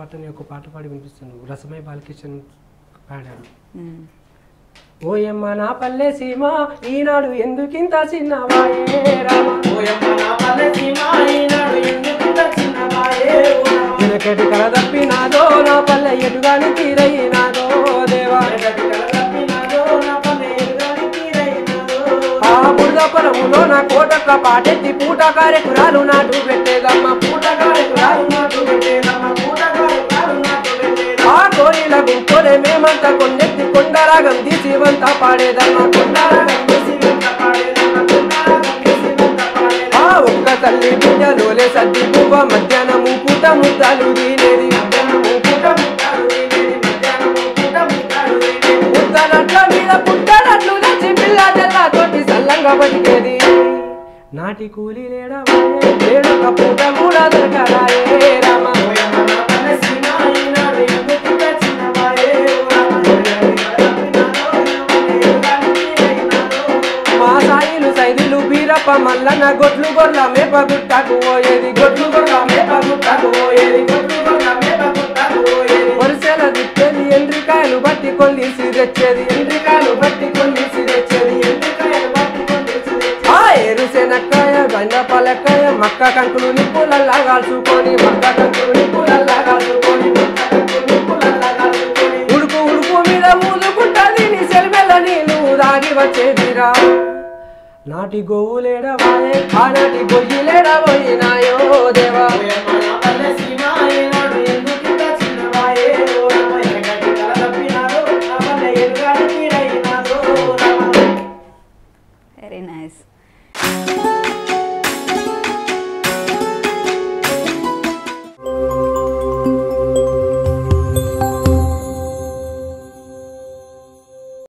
పాటని ఒక పాట పాడి వినిపిస్తున్నాను రసమై బాలకిషన్ పాడాడు మ్మ్. ఓయమ్మ నా పల్లె సీమ ఈనాడు ఎందుకింత చిన్నవాయే రామ వెనకటి కల తప్పినాదో నా పల్లె ఎటుగాని తీరయినాదో దేవా ఆ బురద పొలములో నా కోటక్క పాటెత్తి పూట కారెకురాలు నాటు పెట్టేదమ్మ పూట కారెకురాలు నాటు పెట్టేదమ్మ పూట కారెకురాలు నాటు పెట్టేదమ్మ. ఆ కోయిల గుంపులే మేమంతా కొండెత్తి కొండరాగం తీసి వంత పాడేదమ్మ కొండరాగం తీసి వంత పాడేదమ్మ కొండరాగం తీసి వంత పాడేదమ్మ. ఆ ఒక్క తల్లి బిడ్డలోలే సర్ది పువ్వ మధ్యాహ్నము పూట ముద్దాలు తినేది మధ్యాహ్నము పూట ముద్దాలు తినేది మధ్యాహ్నము పూట ముద్దాలు తినేది ముద్దనట్ల మీద పుట్టనట్లు నచ్చి పిల్ల జల్లా తోటి సల్లంగా బతికేది నాటి కూలి లేడవాయే లేడొక పూట కూడా దొరకరాయే రామ మా సాయిలు సైదులు బీరప్ప మల్లన్న గొడ్లు గొర్ల మేప గుట్టకు పోయేది గొడ్లు గొర్ల మేప గుట్టకు పోయేది గొడ్లు గొర్ల మేప గుట్టకు పోయేది వరుసల దిప్పేది ఎండ్రికాయలు బట్టి కొల్లిసి తెచ్చేది ఎండ్రికాయలు బట్టి కొల్లిసి తెచ్చేది ఎండ్రికాయలు బట్టి కొల్లిసి తెచ్చేది. ఆ ఏరుశెనక్కాయ గండ పలక్కాయ మక్క కంకులు నిప్పులల్లా కాల్చుకొని మక్క కంకులు నిప్పులల్లా కాల్చుకొని మక్క కంకులు నిప్పులల్లా కాల్చుకొని ఉడుకు ఉడుకు మీద ఊదుకుంటది నీ సెల్మెల నీళ్ళు దాగి వచ్చేదిరా నాటి గోవులేడవాయే ఆనాటి గొయ్యిలేడబోయినాయో దేవా వెరీ నైస్